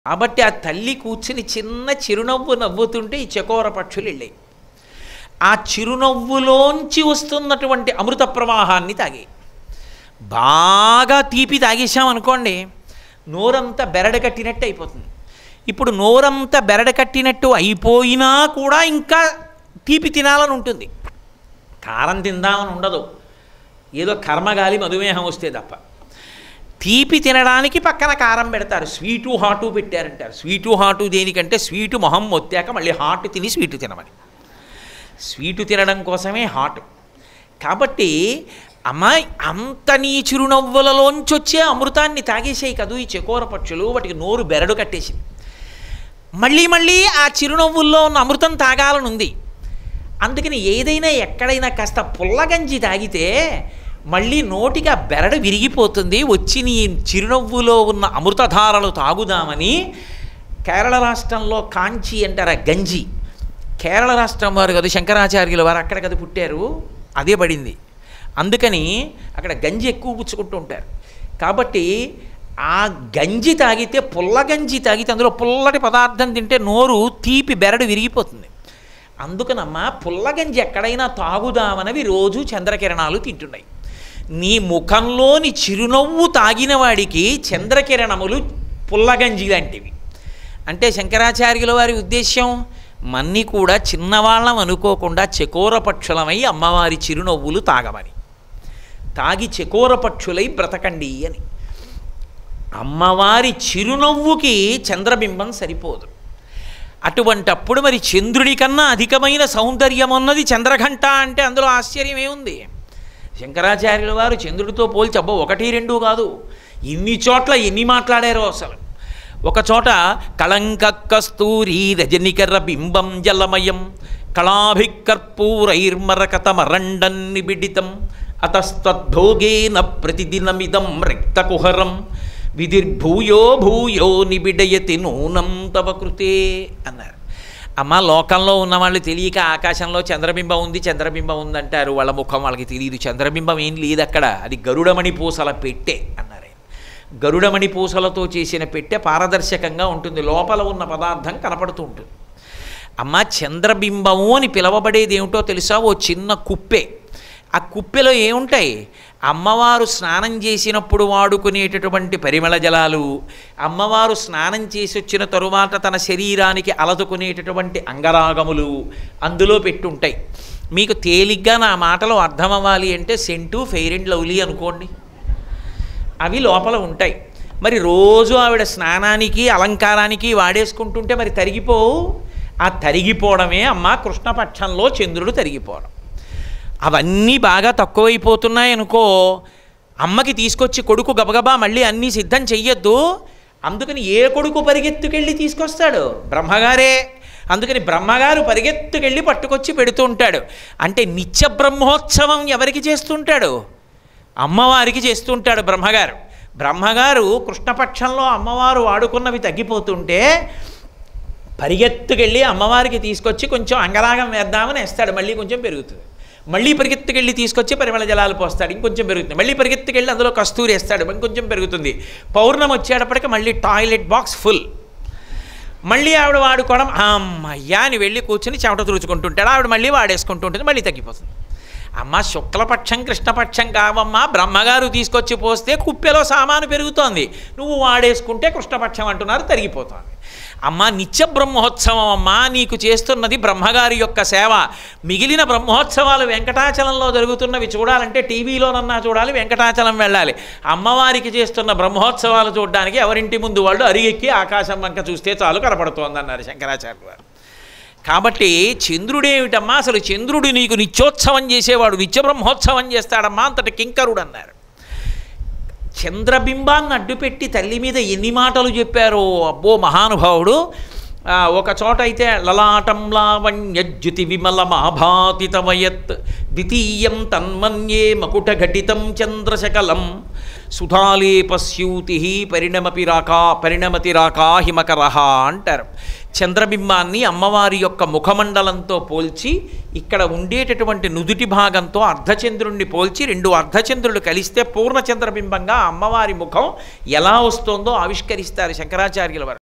కాబట్టి ఆ తల్లి కూర్చుని చిన్న చిరునవ్వు నవ్వుతుంటే ఈ చకోర పక్షులు వెళ్ళాయి ఆ చిరునవ్వులోంచి వస్తున్నటువంటి అమృత ప్రవాహాన్ని తాగాయి బాగా తీపి తాగేసాం అనుకోండి నోరంతా బెరడ కట్టినట్టు అయిపోతుంది ఇప్పుడు నోరంతా బెరడ కట్టినట్టు అయిపోయినా కూడా ఇంకా తీపి తినాలని ఉంటుంది కారం తిందామని ఉండదు ఏదో కర్మగాలి మధుమేహం వస్తే తప్ప తీపి తినడానికి పక్కన కారం పెడతారు స్వీటు హాటు పెట్టారంటారు స్వీటు హాటు దేనికంటే స్వీటు మొహం మొత్తాక మళ్ళీ హాట్ తిని స్వీటు తినమని స్వీటు తినడం కోసమే హాట్ కాబట్టి అమ్మాయి అంత నీ చిరునవ్వులలోంచి వచ్చే అమృతాన్ని తాగేసాయి కదూ ఈ చకోర పక్షులు వాటికి నోరు బెరడు కట్టేసింది మళ్ళీ మళ్ళీ ఆ చిరునవ్వుల్లో ఉన్న అమృతం తాగాలని ఉంది అందుకని ఏదైనా ఎక్కడైనా కాస్త పుల్లగంజి తాగితే మళ్ళీ నోటికి ఆ బెరడు విరిగిపోతుంది వచ్చి నీ చిరునవ్వులో ఉన్న అమృతధారలు తాగుదామని కేరళ రాష్ట్రంలో కాంచి అంటారు ఆ గంజి కేరళ రాష్ట్రం వారు కదా శంకరాచార్యుల వారు అక్కడ కదా పుట్టారు అదే పడింది అందుకని అక్కడ గంజి ఎక్కువ పుచ్చుకుంటూ ఉంటారు కాబట్టి ఆ గంజి తాగితే పుల్ల గంజి తాగితే అందులో పుల్లటి పదార్థం తింటే నోరు తీపి బెరడు విరిగిపోతుంది అందుకనమ్మా పుల్లగంజి ఎక్కడైనా తాగుదామనవి రోజు చంద్రకిరణాలు తింటున్నాయి నీ ముఖంలోని చిరునవ్వు తాగిన వాడికి చంద్రకిరణములు పుల్లగంజి లాంటివి అంటే శంకరాచార్యుల వారి ఉద్దేశ్యం మన్ని కూడా చిన్నవాళ్ళం అనుకోకుండా చకోర పక్షులమై అమ్మవారి చిరునవ్వులు తాగమని తాగి చకోర పక్షులై బ్రతకండి అని అమ్మవారి చిరునవ్వుకి చంద్రబింబం సరిపోదు అటువంటప్పుడు మరి చంద్రుడి కన్నా అధికమైన సౌందర్యం ఉన్నది చంద్రఘంట అంటే అందులో ఆశ్చర్యం ఏముంది శంకరాచార్యుల వారు చంద్రుడితో పోల్చి అబ్బో ఒకటి రెండు కాదు ఇన్ని చోట్ల ఎన్ని మాట్లాడారో అసలు ఒక చోట కళంక కస్తూరి రజనికర బింబం జలమయం కళాభికర్పూరైర్మరకతమరండం నిబిడితం అతస్తద్భోగేన ప్రతిదినమిదం రక్తకుహరం విధిర్భూయో భూయో నిబిడయతి నూనం తవ కృతే అన్నారు అమ్మ లోకంలో ఉన్న వాళ్ళు తెలియక ఆకాశంలో చంద్రబింబం ఉంది చంద్రబింబం ఉందంటారు వాళ్ళ ముఖం వాళ్ళకి తెలియదు చంద్రబింబం ఏం లేదు అక్కడ అది గరుడమణి పూసల పెట్టె అన్నారు ఆయన గరుడమణి పూసలతో చేసిన పెట్టె పారదర్శకంగా ఉంటుంది లోపల ఉన్న పదార్థం కనపడుతూ ఉంటుంది అమ్మ చంద్రబింబము అని పిలవబడేది ఏమిటో తెలుసా ఓ చిన్న కుప్పే ఆ కుప్పెలో ఏముంటాయి అమ్మవారు స్నానం చేసినప్పుడు వాడుకునేటటువంటి పరిమళ జలాలు అమ్మవారు స్నానం చేసి వచ్చిన తరువాత తన శరీరానికి అలదుకునేటటువంటి అంగరాగములు అందులో పెట్టుంటాయి మీకు తేలిగ్గా నా మాటలు అర్థం అవ్వాలి అంటే సెంటు ఫెయిర్ అండ్ లవ్లీ అనుకోండి అవి లోపల ఉంటాయి మరి రోజు ఆవిడ స్నానానికి అలంకారానికి వాడేసుకుంటుంటే మరి తరిగిపోవు ఆ తరిగిపోవడమే అమ్మ కృష్ణపక్షంలో చంద్రుడు తరిగిపోవడం అవన్నీ బాగా తక్కువైపోతున్నాయి అనుకో అమ్మకి తీసుకొచ్చి కొడుకు గబగబా మళ్ళీ అన్నీ సిద్ధం చెయ్యొద్దు అందుకని ఏ కొడుకు పరిగెత్తుకెళ్ళి తీసుకొస్తాడు బ్రహ్మగారే అందుకని బ్రహ్మగారు పరిగెత్తుకెళ్ళి పట్టుకొచ్చి పెడుతూ ఉంటాడు అంటే నిత్య బ్రహ్మోత్సవం ఎవరికి చేస్తుంటాడు అమ్మవారికి చేస్తుంటాడు బ్రహ్మగారు బ్రహ్మగారు కృష్ణపక్షంలో అమ్మవారు వాడుకున్నవి తగ్గిపోతుంటే పరిగెత్తుకెళ్ళి అమ్మవారికి తీసుకొచ్చి కొంచెం అంగరాగం వేద్దామని వేస్తాడు మళ్ళీ కొంచెం పెరుగుతుంది మళ్ళీ పరిగెత్తుకెళ్ళి తీసుకొచ్చి పరిమళ జలాలు పోస్తాడు ఇంకొంచెం పెరుగుతుంది మళ్ళీ పరిగెత్తుకెళ్ళి అందులో కస్తూరి వేస్తాడు ఇంకొంచెం పెరుగుతుంది పౌర్ణమి వచ్చేటప్పటికి మళ్ళీ టాయిలెట్ బాక్స్ ఫుల్ మళ్ళీ ఆవిడ వాడుకోవడం అమ్మయ్యా అని వెళ్ళి కూర్చుని చెమట తుడుచుకుంటుంటాడు ఆవిడ మళ్ళీ వాడేసుకుంటుంటుంది మళ్ళీ తగ్గిపోతుంది అమ్మ శుక్లపక్షం కృష్ణపక్షం కావమ్మా బ్రహ్మగారు తీసుకొచ్చి పోస్తే కుప్పెలో సామాను పెరుగుతోంది నువ్వు వాడేసుకుంటే కృష్ణపక్షం అంటున్నారు తరిగిపోతోంది అమ్మ నిత్య బ్రహ్మోత్సవం అమ్మా నీకు చేస్తున్నది బ్రహ్మగారి యొక్క సేవ మిగిలిన బ్రహ్మోత్సవాలు వెంకటాచలంలో జరుగుతున్నవి చూడాలంటే టీవీలోనన్నా చూడాలి వెంకటాచలం వెళ్ళాలి అమ్మవారికి చేస్తున్న బ్రహ్మోత్సవాలు చూడడానికి ఎవరింటి ముందు వాళ్ళు అరిగెక్కి ఆకాశం వంక చూస్తే చాలు కనపడుతోందన్నారు శంకరాచార్య వారు కాబట్టి చంద్రుడేమిటమ్మా అసలు చంద్రుడు నీకు నిత్యోత్సవం చేసేవాడు నిత్య బ్రహ్మోత్సవం చేస్తాడమ్మా అంతటి కింకరుడు అన్నారు చంద్రబింబాన్ని అడ్డుపెట్టి తల్లి మీద ఎన్ని మాటలు చెప్పారో అబ్బో మహానుభావుడు ఒక చోట అయితే లలాటం లావణ్యజ్యుతి విమల మాభాతితమయత్ ద్వితీయం తన్మన్యే మకుటఘటితం చంద్రశకలం సుధాలేపస్యూతి పరిణమపి రాకా పరిణమతి రాకా హిమకరహ అంటారు చంద్రబింబాన్ని అమ్మవారి యొక్క ముఖమండలంతో పోల్చి ఇక్కడ ఉండేటటువంటి నుదుటి భాగంతో అర్ధచంద్రుణ్ణి పోల్చి రెండు అర్ధచంద్రులు కలిస్తే పూర్ణచంద్రబింబంగా అమ్మవారి ముఖం ఎలా వస్తుందో ఆవిష్కరిస్తారు శంకరాచార్యుల వారు